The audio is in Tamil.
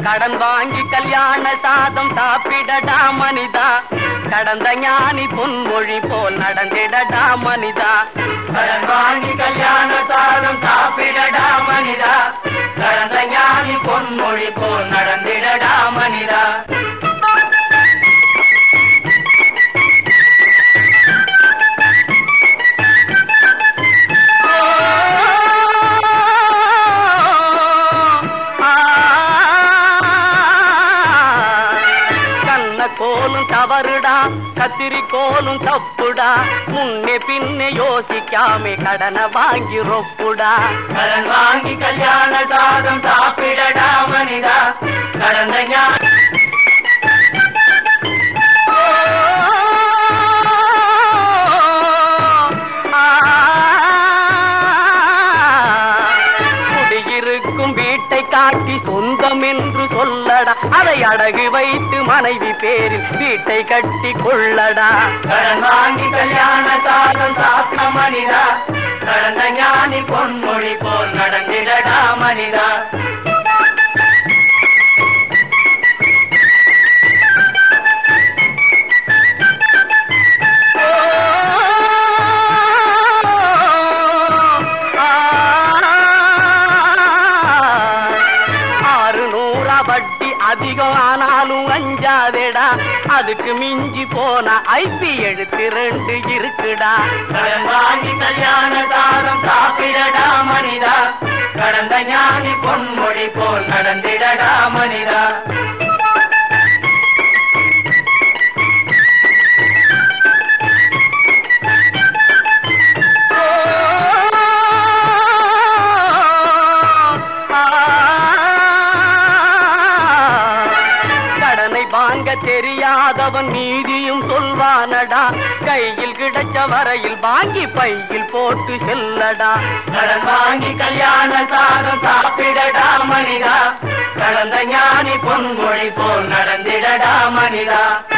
கடன் வாங்கி கல்யாண சாதம் சாப்பிடடா மனிதா கடந்த ஞானி பொன்மொழி போல் நடந்திடடா மனிதா கடன் வாங்கி கல்யாண சாதம் சாப்பிடடா மனிதா கடந்த ஞானி பொன்மொழி போல் நடந்திடடா மனிதா கண்ண கோலும் தவறுடா கத்திரி கோலும் தப்புடா முன்னே பின்னே யோசிக்காம கடனை வாங்கி ரொப்புடா கடன் வாங்கி கல்யாண சாதம் சாப்பிடடா மனிதா கடந்த ஞானி குடியிருக்கும் வீட்டை காட்டி சொந்தம் என்று சொல்லடா அதை அடகு வைத்து மனைவி பேரில் வீட்டை கட்டி கொள்ளடா கடன் வாங்கி கல்யாண சாதம் சாப்பிட மனிதா கடந்த ஞானி பொன்மொழி போல் நடந்திடடா மனிதா ஆறு நூறா வட்டி அதிகம் ஆனாலும் அஞ்சாதேடா அதுக்கு மிஞ்சி போன ஐபி எழுத்து ரெண்டு இருக்குடா கடன் வாங்கி கல்யாண சாதம் சாப்பிடடா மனிதா கடந்த ஞானி பொன்மொழி போல் நடந்திடடா மனிதா கடனை வாங்க தெரியாதவன் நீதியும் சொல்வானடா கையில் கிடைச்ச வரையில் வாங்கி பையில் போட்டு செல்லடா கடன் வாங்கி கல்யாண சாதம் சாப்பிடடா மனிதா கடந்த ஞானி பொன்மொழி போல் நடந்திடடா மனிதா